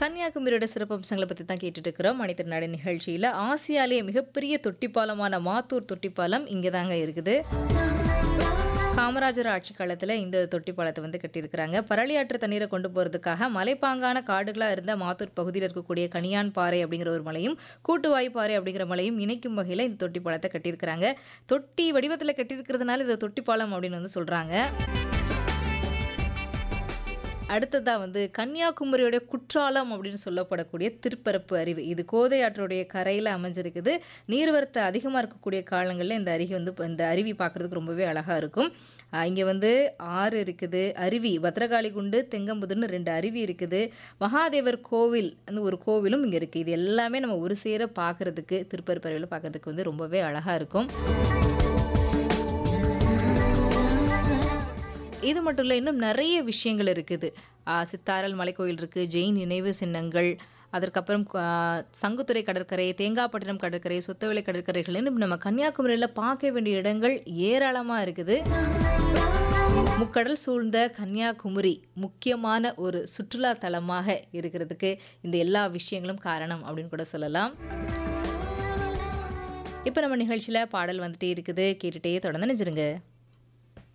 கன்னியாகுமரியோட சிறப்பம்சங்களை பற்றி தான் கேட்டுட்டு இருக்கிறோம் மணித்திருநாடு நிகழ்ச்சியில் ஆசியாலேயே மிகப்பெரிய தொட்டிப்பாலமான மாத்தூர் தொட்டிப்பாலம் இங்கே தாங்க இருக்குது காமராஜர் ஆட்சி காலத்தில் இந்த தொட்டி பாலத்தை வந்து கட்டியிருக்கிறாங்க பரளியாற்று தண்ணீரை கொண்டு போகிறதுக்காக மலைப்பாங்கான காடுகளாக இருந்த மாத்தூர் பகுதியில் இருக்கக்கூடிய கனியான் பாறை அப்படிங்கிற ஒரு மலையும் கூட்டுவாய் பாறை அப்படிங்கிற மலையும் இணைக்கும் வகையில் இந்த தொட்டி பாலத்தை கட்டியிருக்கிறாங்க தொட்டி வடிவத்தில் கட்டியிருக்கிறதுனால இதை தொட்டி பாலம் அப்படின்னு வந்து சொல்கிறாங்க அடுத்ததா வந்து கன்னியாகுமரியோட குற்றாலம் அப்படின்னு சொல்லப்படக்கூடிய திருப்பரப்பு அருவி இது கோதை ஆற்றோடைய கரையில் அமைஞ்சிருக்குது நீர்வரத்து அதிகமாக இருக்கக்கூடிய காலங்களில் இந்த அருவி வந்து இந்த அருவி பார்க்குறதுக்கு ரொம்பவே அழகாக இருக்கும் இங்கே வந்து ஆறு இருக்குது அருவி பத்ரகாளி குண்டு தெங்கம்புதுன்னு ரெண்டு அருவி இருக்குது மகாதேவர் கோவில் அந்த ஒரு கோவிலும் இங்கே இருக்குது இது எல்லாமே நம்ம ஒரு சேர பார்க்குறதுக்கு திருப்பரப்பு அருவியில் பார்க்குறதுக்கு வந்து ரொம்பவே அழகாக இருக்கும் இது மட்டும் இல்லை இன்னும் நிறைய விஷயங்கள் இருக்குது சித்தாரல் மலைக்கோயில் இருக்குது ஜெயின் நினைவு சின்னங்கள் அதற்கப்புறம் சங்குத்துறை கடற்கரை தேங்காப்பட்டினம் கடற்கரை சொத்தவேலை கடற்கரைகள் இன்னும் நம்ம கன்னியாகுமரியில் பார்க்க வேண்டிய இடங்கள் ஏராளமாக இருக்குது முக்கடல் சூழ்ந்த கன்னியாகுமரி முக்கியமான ஒரு சுற்றுலா தலமாக இருக்கிறதுக்கு இந்த எல்லா விஷயங்களும் காரணம் அப்படின்னு கூட சொல்லலாம் இப்போ நம்ம நிகழ்ச்சியில் பாடல் வந்துட்டே இருக்குது கேட்டுகிட்டே தொடர்ந்து நினைச்சிருங்க